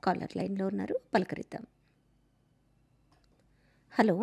Caller లైన్లో ఉన్నారు పలకరిద్దాం hello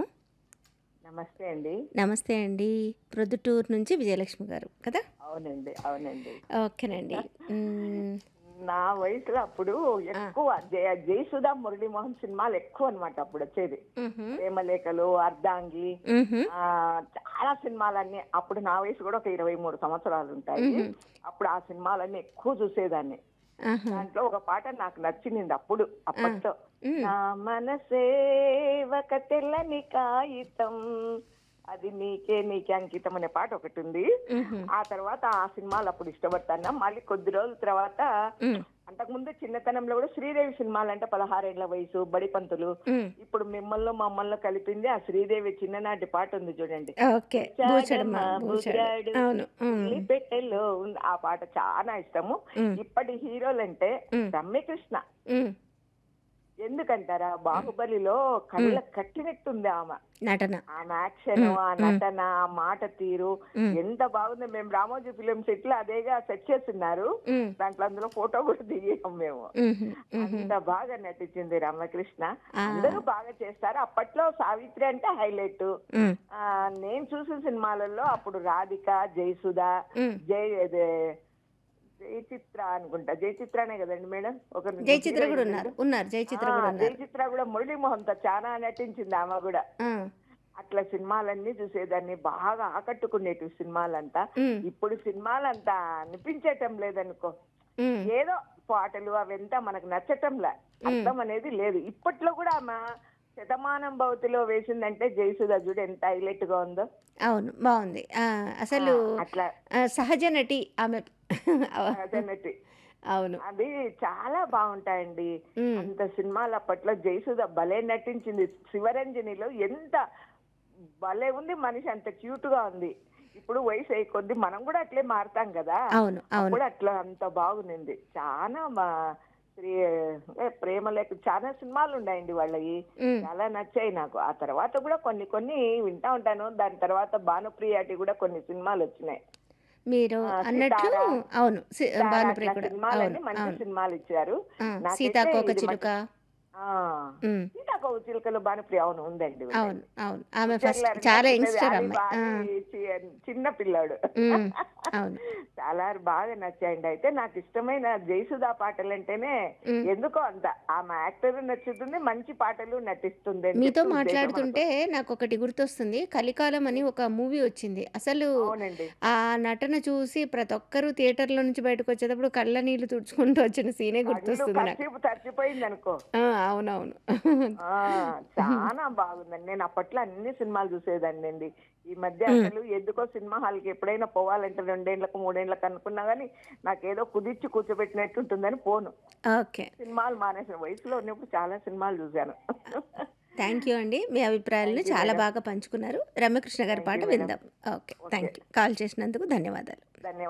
నమస్తే అండి నమస్తే అండి ప్రొద్దుటూరు నుంచి విజయలక్ష్మి గారు కదా అవునండి అవునండి ఓకేనండి మ్మ్. నా వయసులో అప్పుడు ఎక్కువ జయ జయసుధా మురళీమోహన్ సినిమాలు ఎక్కువ అన్నమాట అప్పుడు వచ్చేది మ్హూ. ప్రేమలేఖలు అర్ధాంగి మ్హూ. ఆ చాలా సినిమాలన్నీ అప్పుడు నా వయసు కూడా ఒక ఇరవై మూడు సంవత్సరాలు ఉంటాయి అప్పుడు ఆ సినిమాలన్నీ ఎక్కువ చూసేదాన్ని ఆహా. దాంట్లో ఒక పాట నాకు నచ్చింది అప్పుడు అప్పట్లో మ్మ్. నా మనసే ఒక తెల్లని కాగితం అది నీకే నీకే అంకితం అనే పాట ఒకటి ఉంది మ్హూ. ఆ తర్వాత ఆ సినిమాలు అప్పుడు ఇష్టపడతాను మళ్ళీ కొద్ది రోజుల తర్వాత మ్మ్. అంతకుముందు చిన్నతనంలో కూడా శ్రీదేవి సినిమాలు అంటే పదహారేళ్ల వయసు బడిపంతులు మ్మ్. ఇప్పుడు మిమ్మల్ని మమ్మల్ని కలిపింది ఆ శ్రీదేవి చిన్ననాటి పాట ఉంది చూడండి ఓకే బూచడమ్మా బూచాడు అవును మ్మ్. పెట్టెలో ఉంది ఆ పాట చాలా ఇష్టము మ్మ్. ఇప్పటి హీరోలంటే మ్మ్. రమ్యకృష్ణ మ్మ్. ఎందుకంటారా బాహుబలిలో కళ్ళ కట్టినట్టుంది ఆమె నటన ఆమె యాక్షన్ ఆ నటన ఆ మాట తీరు మ్మ్. ఎంత బాగుంది మేము రామోజీ ఫిలిం సెట్ లో అదేగా సెట్ చేస్తున్నారు మ్మ్. దాంట్లో అందులో ఫోటో కూడా దిగాం మేము మ్హూ. మ్హూ. అంత బాగా నటించింది రామకృష్ణ ఆ. అందరూ బాగా చేస్తారు అప్పట్లో సావిత్రి అంటే హైలైట్ మ్మ్. నేను చూసిన సినిమాలలో అప్పుడు రాధిక జయసుధ మ్మ్. జై అదే జయచిత్ర అనుకుంటా జయచిత్రనే కదండి మేడం ఒక జయచిత్ర కూడా ఉన్నారు ఉన్నారు జయచిత్ర కూడా ఉన్నారు జయచిత్ర కూడా మురళీమోహన్ తో చాలా నటించింది ఆమె కూడా ఆ. అట్లా సినిమాలన్నీ చూసేదాన్ని బాగా ఆకట్టుకునేటి సినిమాలంతా మ్మ్. ఇప్పుడు సినిమాలంతా అనిపించటం లేదనుకో మ్మ్. ఏదో పాటలు అవంతా మనకు నచ్చటంలే అర్థం అనేది లేదు ఇప్పట్లో కూడా ఆమె శతమానం భవతిలో వేసిందంటే జయసుధ చూడు ఎంత హైలైట్ గా ఉందో అవును బాగుంది ఆ, అసలు అట్లా ఆ, సహజ నటి ఆమె అదన్నట్టు అవును అది చాలా బాగుంటాయండి మ్మ్. అంత సినిమాలు అప్పట్లో జయసుధ భలే నటించింది శివరంజనిలో ఎంత భలే ఉంది మనిషి అంత క్యూట్ గా ఉంది ఇప్పుడు వయసు అయ్యే కొద్ది మనం కూడా అట్లే మారుతాం కదా అవును అవును అప్పుడు అట్లా అంత బాగుంది చాలా మా శ్రీ ఏ ప్రేమ లేక చాలా సినిమాలు ఉన్నాయండి వాళ్ళవి మ్మ్. చాలా నచ్చాయి నాకు ఆ తర్వాత కూడా కొన్ని కొన్ని వింటా ఉంటాను దాని తర్వాత భానుప్రియాటి కూడా కొన్ని సినిమాలు వచ్చినాయి మీరు ఆ, అన్నట్లు సితారా. అవును సి- చాలా భానుప్రియ అట్లా కూడా సినిమాలన్నీ అవును మంచి అవును సినిమాలు ఇచ్చారు ఆ, నాకైతే సీతాకోక ఇది చిలుక ఆ మ్మ్. సీతాకోక చిలుకలు భానుప్రియ అవును ఉందండి ఉందండి. అవును అవును ఆమె పిక్చర్లు ఫస్ట్ అన్నీ చాలా చిన్నది, యంగ్స్టర్ అది అమ్మాయి ఆ, బాగా చి- చిన్న పిల్లాడు మ్మ్. అవును చాలా బాగా నచ్చాయండి అయితే నాకు ఇష్టమైన జయసుధా పాటలు అంటేనే మ్మ్. ఎందుకో అంత ఆమె యాక్టర్ నచ్చుతుంది మంచి పాటలు నటిస్తుంది అని మీతో చెప్పి ఉద్దేశం మాట్లాడుతుంటే నాకు ఒకటి గుర్తొస్తుంది కలికాలం అని ఒక మూవీ వచ్చింది అసలు అనుకో. అవునండి ఆ నటన చూసి ప్రతి ఒక్కరూ థియేటర్లో నుంచి బయటకు వచ్చేటప్పుడు కళ్ళ నీళ్లు తుడుచుకుంటూ వచ్చిన సీనే కళ్ళు గుర్తొస్తుంది నాకు కర్చీపు తడిచిపోయింది అనుకో ఆ, అవునవును ఆ చాలా బాగుందండి నేను అప్పట్లో అన్ని సినిమాలు చూసేదాన్ని అండి ఈ మధ్య అసలు ఎందుకో సినిమా హాల్కి ఎప్పుడైనా పోవాలంటే రెండేళ్లకు మూడేళ్లకు అనుకున్నా గానీ నాకేదో కుదిర్చి కూర్చోబెట్టినట్టు ఉంటుందని పోను ఓకే సినిమాలు మానేసిన వయసులో ఉన్నప్పుడు చాలా సినిమాలు చూశాను థ్యాంక్ యూ అండి మీ అభిప్రాయాలను చాలా బాగా పంచుకున్నారు రమ్యకృష్ణ గారి పాట విందాం ఓకే థ్యాంక్ యూ కాల్ చేసినందుకు ధన్యవాదాలు ధన్యవాదాలు